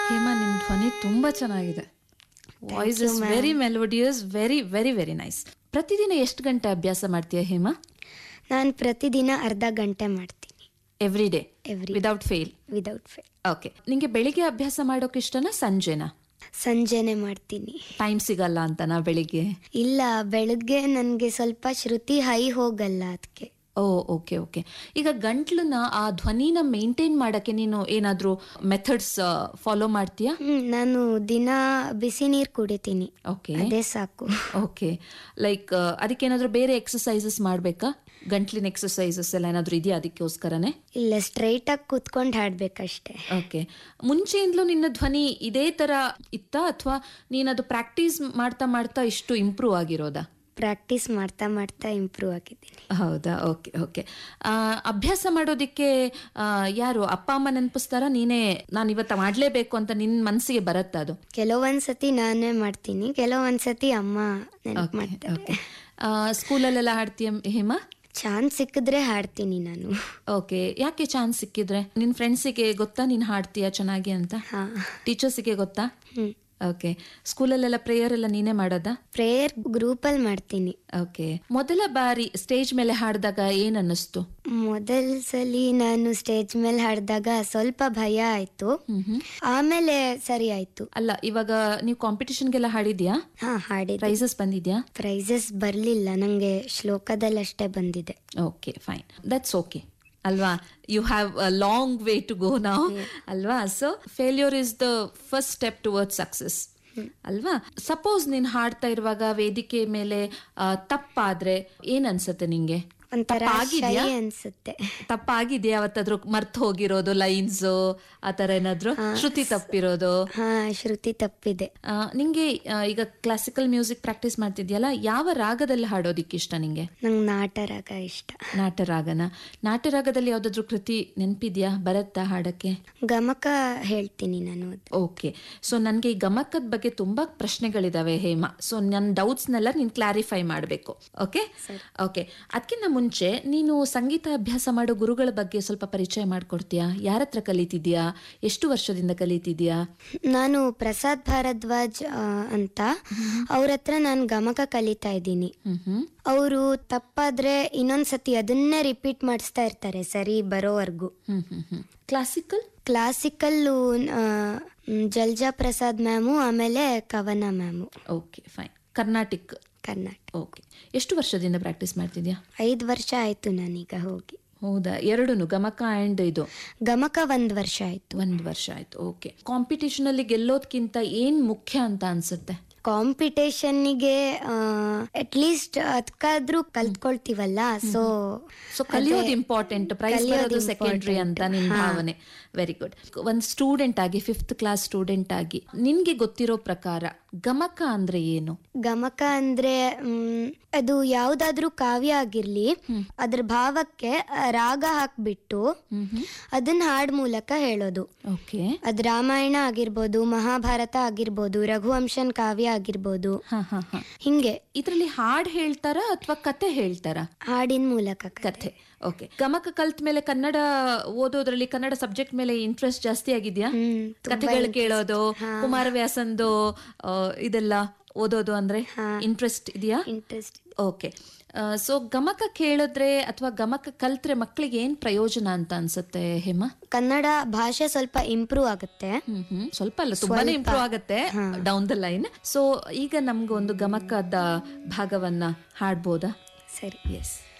ಹೇಮಾ ನಿಮ್ ಧ್ವನಿ ತುಂಬಾ ಚೆನ್ನಾಗಿದೆ voice is very melodious very very very nice ಪ್ರತಿದಿನ ಎಷ್ಟು ಗಂಟೆ ಅಭ್ಯಾಸ ಮಾಡ್ತೀಯ ಹೇಮಾ ನಾನು ಪ್ರತಿದಿನ ಅರ್ಧ ಗಂಟೆ ಮಾಡ್ತೀನಿ every day every without fail without fail okay ನಿಂಗೆ ಬೆಳಿಗ್ಗೆ ಅಭ್ಯಾಸ ಮಾಡೋಕೆ ಇಷ್ಟನಾ ಸಂಜೆನಾ ಸಂಜೆನೆ ಮಾಡ್ತೀನಿ ಟೈಮ್ ಸಿಗಲ್ಲ ಅಂತನಾ ಬೆಳಿಗ್ಗೆ ಇಲ್ಲ ಬೆಳಗ್ಗೆ ನನಗೆ ಸ್ವಲ್ಪ ಶ್ರುತಿ ಹೈ ಹೋಗಲ್ಲ ಅದಕ್ಕೆ ಓ ಓಕೆ ಓಕೆ ಈಗ ಗಂಟ್ಲನ್ನ ಆ ಧ್ವನಿನ ಮೇಂಟೈನ್ ಮಾಡಕ್ಕೆ ನೀನು ಏನಾದ್ರೂ ಮೆಥಡ್ಸ್ ಫಾಲೋ ಮಾಡ್ತೀಯಾ ಹ್ಮ್ ನಾನು ದಿನ ಬಿಸಿ ನೀರು ಕುಡಿತೀನಿ ಓಕೆ ಅದೇ ಸಾಕು ಓಕೆ ಲೈಕ್ ಅದಕ್ಕೇನಾದ್ರೂ ಬೇರೆ ಎಕ್ಸಸೈಸಸ್ ಮಾಡಬೇಕಾ ಗಂಟ್ಲಿನ ಎಕ್ಸಸೈಸಸ್ ಎಲ್ಲ ಏನಾದ್ರೂ ಇದೆಯಾ ಅದಕ್ಕೋಸ್ಕರನೇ ಇಲ್ಲ ಸ್ಟ್ರೈಟ್ ಆಗಿ ಕೂತ್ಕೊಂಡು ಹಾಡ್ಬೇಕಷ್ಟೇ ಓಕೆ ಮುಂಚೆಯಿಂದಲೂ ನಿನ್ನ ಧ್ವನಿ ಇದೇ ತರ ಇತ್ತಾ ಅಥವಾ ನೀನದು ಪ್ರಾಕ್ಟೀಸ್ ಮಾಡ್ತಾ ಮಾಡ್ತಾ ಇಷ್ಟು ಇಂಪ್ರೂವ್ ಆಗಿರೋದಾ ಪ್ರಾಕ್ಟೀಸ್ ಮಾಡ್ತಾ ಮಾಡ್ತಾ ಇಂಪ್ರೂವ್ ಆಗಿದ್ದೀನಿ ಹೌದಾ ಓಕೆ ಓಕೆ ಅಭ್ಯಾಸ ಮಾಡೋದಿಕ್ಕೆ ಆ, ಯಾರು ಅಪ್ಪ ಅಮ್ಮ ನೆನಪಿಸ್ತಾರ ನೀನೇ ನಾನು ಇವತ್ತು ಮಾಡ್ಲೇಬೇಕು ಅಂತ ನಿನ್ನ ಮನಸ್ಸಿಗೆ ಬರತ್ತಾ ಅದು ಕೆಲವೊಂದ್ಸತಿ ನಾನೇ ಮಾಡ್ತೀನಿ ಕೆಲವೊಂದ್ಸತಿ ಅಮ್ಮ ನೆನಪು ಮಾಡ್ತಾರೆ ಆ, ಸ್ಕೂಲಲ್ಲೆಲ್ಲ ಹಾಡ್ತೀಯ ಹೇಮಾ ಚಾನ್ಸ್ ಸಿಕ್ಕಿದ್ರೆ ಹಾಡ್ತೀನಿ ನಾನು ಓಕೆ ಯಾಕೆ ಚಾನ್ಸ್ ಸಿಕ್ಕಿದ್ರೆ ನಿನ್ನ ಫ್ರೆಂಡ್ಸಿಗೆ ಗೊತ್ತಾ ನೀನು ಹಾಡ್ತೀಯ ಚೆನ್ನಾಗಿ ಅಂತ ಹಾ ಟೀಚರ್ಸಿಗೆ ಗೊತ್ತಾ ಹ್ಮ್ ಓಕೆ ಸ್ಕೂಲಲ್ಲೆಲ್ಲ ಪ್ರೇಯರ್ ಎಲ್ಲ ನೀನೇ ಮಾಡೋದಾ ಪ್ರೇಯರ್ ಗ್ರೂಪಲ್ಲಿ ಮಾಡ್ತೀನಿ ಓಕೆ ಮೊದಲ ಬಾರಿ ಸ್ಟೇಜ್ ಮೇಲೆ ಹಾಡಿದಾಗ ಏನ್ ಅನ್ನಿಸ್ತು ಮೊದಲ ಸಲಿ ನಾನು ಸ್ಟೇಜ್ ಮೇಲೆ ಹಾಡಿದಾಗ ಸ್ವಲ್ಪ ಭಯ ಆಯ್ತು ಹ್ಮ್ ಹ್ಮ್ ಆಮೇಲೆ ಸರಿ ಆಯ್ತು ಅಲ್ಲ ಇವಾಗ ನೀವು ಕಾಂಪಿಟಿಷನ್ಗೆಲ್ಲ ಹಾಡಿದ್ಯಾ ಹಾ ಹಾಡಿದೆ ಪ್ರೈಸಸ್ ಬಂದಿದ್ಯಾ ಪ್ರೈಸಸ್ ಬರ್ಲಿಲ್ಲ ನಂಗೆ ಶ್ಲೋಕದಲ್ಲಿ ಅಷ್ಟೇ ಬಂದಿದೆ ಓಕೆ ಫೈನ್ ದಟ್ಸ್ ಓಕೆ ಅಲ್ವಾ you have a long way to go ನಾವು ಅಲ್ವಾ so failure is the first step toward success ಅಲ್ವಾ ಸಪೋಸ್ ನೀನ್ ಹಾಡ್ತಾ ಇರುವಾಗ ವೇದಿಕೆ ಮೇಲೆ ಆ, ತಪ್ಪಾದ್ರೆ ಏನ್ ಅನ್ಸುತ್ತೆ ನಿಂಗೆ ಒಂಥರ ತಪ್ಪಾಗಿದ್ಯಾ? ಶೈ ಅನ್ಸುತ್ತೆ ತಪ್ಪಾಗಿದೆಯಾ ಅವತ್ತಾದ್ರೂ ಮರ್ತ್ ಹೋಗಿರೋದು ಲೈನ್ಸ್ ಆ ತರ ಏನಾದ್ರು ಶ್ರುತಿ ತಪ್ಪಿರೋದು ಹಾ ಶ್ರುತಿ ತಪ್ಪಿದೆ ಆ, ನಿಂಗೆ ಆ, ಈಗ ಕ್ಲಾಸಿಕಲ್ ಮ್ಯೂಸಿಕ್ ಪ್ರಾಕ್ಟೀಸ್ ಮಾಡ್ತಿದ್ಯಲ್ಲ ಯಾವ ರಾಗದಲ್ಲಿ ಹಾಡೋದಿಕ್ಕೆ ಇಷ್ಟ ನಿಂಗೆ ನಂಗೆ ನಾಟರಾಗ ಇಷ್ಟ ನಾಟರಾಗನ ನಾಟರಾಗದಲ್ಲಿ ಯಾವ್ದಾದ್ರು ಕೃತಿ ನೆನ್ಪಿದ್ಯಾ ಬರತ್ತಾ ಹಾಡಕ್ಕೆ ಗಮಕ ಹೇಳ್ತೀನಿ ನಾನು ಅದು ಓಕೆ ಸೊ ನನಗೆ ಈ ಗಮಕದ ಬಗ್ಗೆ ತುಂಬಾ ಪ್ರಶ್ನೆಗಳಿದಾವೆ ಹೇಮಾ ಸೊ ನನ್ನ ಡೌಟ್ಸ್ನೆಲ್ಲ ನೀನು ಕ್ಲಾರಿಫೈ ಮಾಡಬೇಕು ಓಕೆ ಓಕೆ ಅದಕ್ಕಿಂತ ಮುಂಚೆ ನೀನು ಸಂಗೀತ ಅಭ್ಯಾಸ ಮಾಡೋ ಗುರುಗಳ ಬಗ್ಗೆ ಸ್ವಲ್ಪ ಪರಿಚಯ ಮಾಡ್ಕೊಡ್ತೀಯಾ ಯಾರ ಹತ್ರ ಕಲಿತಿದ್ಯಾ ಎಷ್ಟು ವರ್ಷದಿಂದ ಕಲಿತಿದ್ಯಾ ನಾನು ಪ್ರಸಾದ್ ಭಾರದ್ವಾಜ್ ಆ, ಅಂತ ಅವ್ರ ಹತ್ರ ನಾನು ಗಮಕ ಕಲಿತಾ ಇದ್ದೀನಿ ಹ್ಮ್ ಹ್ಮ್ ಅವರು ತಪ್ಪಾದ್ರೆ ಇನ್ನೊಂದ್ಸತಿ ಅದನ್ನೇ ರಿಪೀಟ್ ಮಾಡಿಸ್ತಾ ಇರ್ತಾರೆ ಸರಿ ಬರೋವರೆಗೂ ಹ್ಮ್ ಹ್ಮ್ ಹ್ಮ್ classical classical Jalaja Prasad ma'am ಆಮೇಲೆ Kavana ma'am okay fine Carnatic Karnataka okay ಎಷ್ಟು ವರ್ಷದಿಂದ ಪ್ರಾಕ್ಟೀಸ್ ಮಾಡ್ತಿದ್ಯಾ ಐದು ವರ್ಷ ಆಯ್ತು ನಾನೀಗ ಹೋಗಿ ಹೌದಾ ಎರಡೂನು ಗಮಕ ಅಂಡ್ ಇದು ಗಮಕ ಒಂದ್ ವರ್ಷ ಆಯ್ತು ಒಂದ್ ವರ್ಷ ಆಯ್ತು ಓಕೆ ಕಾಂಪಿಟೇಷನ್ ಅಲ್ಲಿ ಗೆಲ್ಲೋದ್ಕಿಂತ ಏನ್ ಮುಖ್ಯ ಅಂತ ಅನ್ಸುತ್ತೆ ಕಾಂಪಿಟೇಷನ್ನಿಗೆ ಅಟ್ಲೀಸ್ಟ್ ಅದಕ್ಕಾದ್ರೂ ಕಲ್ತ್ಕೊಳ್ತೀವಲ್ಲ ಸೊ ಸೊ ಕಲಿಯೋದು ಇಂಪಾರ್ಟೆಂಟ್ ಪ್ರೈಸ್ ಕಲಿಯೋದು ಬರೋದು ಸೆಕೆಂಡ್ರಿ ಅಂತ ನಿನ್ ಭಾವನೆ ವೆರಿ ಗುಡ್ ಒಂದ್ ಸ್ಟೂಡೆಂಟ್ ಆಗಿ ಫಿಫ್ತ್ ಕ್ಲಾಸ್ ಸ್ಟೂಡೆಂಟ್ ಆಗಿ ನಿನ್ಗೆ ಗೊತ್ತಿರೋ ಪ್ರಕಾರ ಗಮಕ ಅಂದ್ರೆ ಏನು ಗಮಕ ಅಂದ್ರೆ ಮ್, ಅದು ಯಾವ್ದಾದ್ರೂ ಕಾವ್ಯ ಆಗಿರ್ಲಿ ಅದ್ರ ಭಾವಕ್ಕೆ ಆ, ರಾಗ ಹಾಕ್ಬಿಟ್ಟು ಅದನ್ನ ಹಾಡ್ ಮೂಲಕ ಹೇಳೋದು ಓಕೆ ಅದ್ ರಾಮಾಯಣ ಆಗಿರ್ಬೋದು ಮಹಾಭಾರತ ಆಗಿರ್ಬೋದು ರಘುವಂಶನ್ ಕಾವ್ಯ ಆಗಿರ್ಬೋದು ಹಾ ಹಾ ಹಾ ಹಿಂಗೆ ಇದ್ರಲ್ಲಿ ಹಾಡ್ ಹೇಳ್ತಾರ ಅಥವಾ ಕತೆ ಹೇಳ್ತಾರ ಹಾಡಿನ ಮೂಲಕ ಕ- ಕಥೆ ಓಕೆ ಗಮಕ ಕಲ್ತ ಮೇಲೆ ಕನ್ನಡ ಓದೋದ್ರಲ್ಲಿ ಕನ್ನಡ ಸಬ್ಜೆಕ್ಟ್ ಮೇಲೆ ಇಂಟ್ರೆಸ್ಟ್ ಜಾಸ್ತಿ ಆಗಿದ್ಯಾ ಹ್ಮ್ ಕಥೆಗಳು ಕೇಳೋದು ಕುಮಾರವ್ಯಾಸಂದು ಆ, ಇದೆಲ್ಲ ಓದೋದು ಅಂದ್ರೆ ಇಂಟ್ರೆಸ್ಟ್ ಇದೆಯಾ ಇಂಟ್ರೆಸ್ಟ್ ಓಕೆ ಸೊ ಗಮಕ ಕೇಳಿದ್ರೆ ಅಥವಾ ಗಮಕ ಕಲ್ತ್ರೆ ಮಕ್ಕಳಿಗೆ ಏನ್ ಪ್ರಯೋಜನ ಅಂತ ಅನ್ಸುತ್ತೆ ಹೇಮಾ ಕನ್ನಡ ಭಾಷೆ ಸ್ವಲ್ಪ ಇಂಪ್ರೂವ್ ಆಗುತ್ತೆ ಹ್ಮ್ ಹ್ಮ್ ಸ್ವಲ್ಪ ಅಲ್ಲ ತುಂಬಾನೇ ಇಂಪ್ರೂವ್ ಆಗುತ್ತೆ ಡೌನ್ ದ ಲೈನ್ ಸೊ ಈಗ ನಮ್ಗೆ ಒಂದು ಗಮಕದ ಭಾಗವನ್ನ ಹಾಡ್ಬೋದಾ ಸರಿ ಎಸ್